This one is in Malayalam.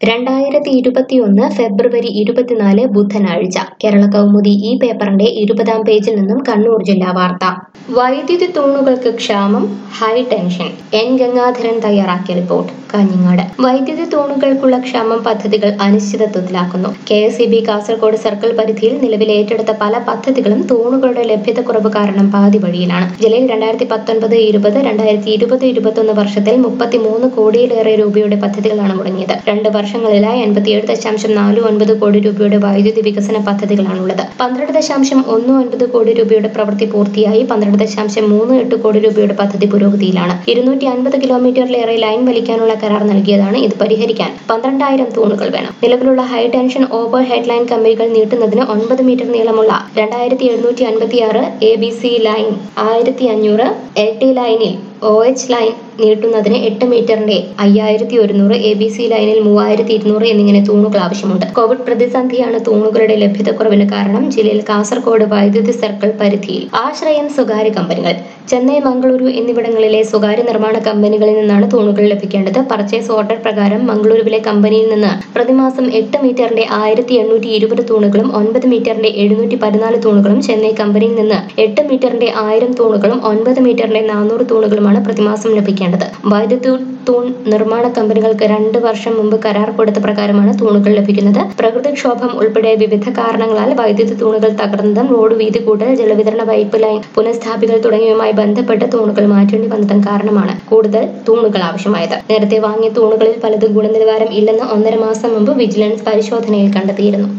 രണ്ടായിരത്തി ഇരുപത്തിയൊന്ന് ഫെബ്രുവരി ഇരുപത്തിനാല് ബുധനാഴ്ച കേരള കൗമുദി ഈ പേപ്പറിന്റെ ഇരുപതാം പേജിൽ നിന്നും കണ്ണൂർ ജില്ലാ വാർത്ത വൈദ്യുതി തൂണുകൾക്ക് ക്ഷാമം ഹൈ ടെൻഷൻ എൻ ഗംഗാധരൻ തയ്യാറാക്കിയ റിപ്പോർട്ട് കാഞ്ഞങ്ങാട് വൈദ്യുതി തൂണുകൾക്കുള്ള ക്ഷാമം പദ്ധതികൾ അനിശ്ചിതത്വത്തിലാക്കുന്നു K S E B Kasaragod circle പരിധിയിൽ നിലവിൽ ഏറ്റെടുത്ത പല പദ്ധതികളും തൂണുകളുടെ ലഭ്യതക്കുറവ് കാരണം പാതി വഴിയിലാണ് ജില്ലയിൽ രണ്ടായിരത്തി പത്തൊൻപത് ഇരുപത് രണ്ടായിരത്തി ഇരുപത് ഇരുപത്തൊന്ന് വർഷത്തിൽ മുപ്പത്തിമൂന്ന് കോടിയിലേറെ രൂപയുടെ പദ്ധതികളാണ് മുടങ്ങിയത് രണ്ട് വർഷങ്ങളിലായി എൺപത്തിയേഴ് ദശാംശം നാല് ഒൻപത് കോടി രൂപയുടെ വൈദ്യുതി വികസന പദ്ധതികളാണുള്ളത് പന്ത്രണ്ട് ദശാംശം ഒന്ന് ഒൻപത് കോടി രൂപയുടെ പ്രവൃത്തി പൂർത്തിയായി പന്ത്രണ്ട് ദശാംശം മൂന്ന് എട്ട് കോടി രൂപയുടെ പദ്ധതി പുരോഗതിയിലാണ് ഇരുന്നൂറ്റി അൻപത് കിലോമീറ്ററിലേറെ ലൈൻ വലിക്കാനുള്ള കരാർ നൽകിയതാണ് ഇത് പരിഹരിക്കാൻ പന്ത്രണ്ടായിരം തൂണുകൾ വേണം നിലവിലുള്ള high tension overhead line കമ്പികൾ നീട്ടുന്നതിന് ഒൻപത് മീറ്റർ നീളമുള്ള രണ്ടായിരത്തി എഴുന്നൂറ്റി അൻപത്തി ആറ് എ ബി സി ലൈൻ ആയിരത്തി അഞ്ഞൂറ് എൽ ടി ലൈനിൽ ഒ എച്ച് ലൈൻ നീട്ടുന്നതിന് എട്ട് മീറ്ററിന്റെ അയ്യായിരത്തി ഒരുന്നൂറ് എ ബി സി ലൈനിൽ മൂവായിരത്തി ഇരുന്നൂറ് എന്നിങ്ങനെ തൂണുകൾ ആവശ്യമുണ്ട് കോവിഡ് പ്രതിസന്ധിയാണ് തൂണുകളുടെ ലഭ്യതക്കുറവിന് കാരണം ജില്ലയിൽ കാസർഗോഡ് വൈദ്യുതി സർക്കിൾ പരിധിയിൽ ആശ്രയം സ്വകാര്യ കമ്പനികൾ ചെന്നൈ മംഗളൂരു എന്നിവിടങ്ങളിലെ സ്വകാര്യ നിർമ്മാണ കമ്പനികളിൽ നിന്നാണ് തൂണുകൾ ലഭിക്കേണ്ടത് പർച്ചേസ് ഓർഡർ പ്രകാരം മംഗളൂരുവിലെ കമ്പനിയിൽ നിന്ന് പ്രതിമാസം എട്ട് മീറ്ററിന്റെ ആയിരത്തി എണ്ണൂറ്റി ഇരുപത് തൂണുകളും ഒൻപത് മീറ്ററിന്റെ എഴുന്നൂറ്റി പതിനാല് തൂണുകളും ചെന്നൈ കമ്പനിയിൽ നിന്ന് എട്ട് മീറ്ററിന്റെ ആയിരം തൂണുകളും ഒൻപത് മീറ്ററിന്റെ നാനൂറ് തൂണുകളുമാണ് പ്രതിമാസം ലഭിക്കേണ്ടത് വൈദ്യുതി തൂൺ നിർമ്മാണ കമ്പനികൾക്ക് രണ്ട് വർഷം മുമ്പ് കരാർ കൊടുത്ത പ്രകാരമാണ് തൂണുകൾ ലഭിക്കുന്നത് പ്രകൃതിക്ഷോഭം ഉൾപ്പെടെ വിവിധ കാരണങ്ങളാൽ വൈദ്യുതി തൂണുകൾ തകർന്നതും റോഡ് വീതി കൂട്ടൽ ജലവിതരണ പൈപ്പ് ലൈൻ പുനഃസ്ഥാപിക്കൽ തുടങ്ങിയവയുമായി ബന്ധപ്പെട്ട് തൂണുകൾ മാറ്റേണ്ടി വന്നതും കാരണമാണ് കൂടുതൽ തൂണുകൾ ആവശ്യമായത് നേരത്തെ വാങ്ങിയ തൂണുകളിൽ പലതും ഗുണനിലവാരം ഇല്ലെന്ന് ഒന്നര മാസം മുമ്പ് വിജിലൻസ് പരിശോധനയിൽ കണ്ടെത്തിയിരുന്നു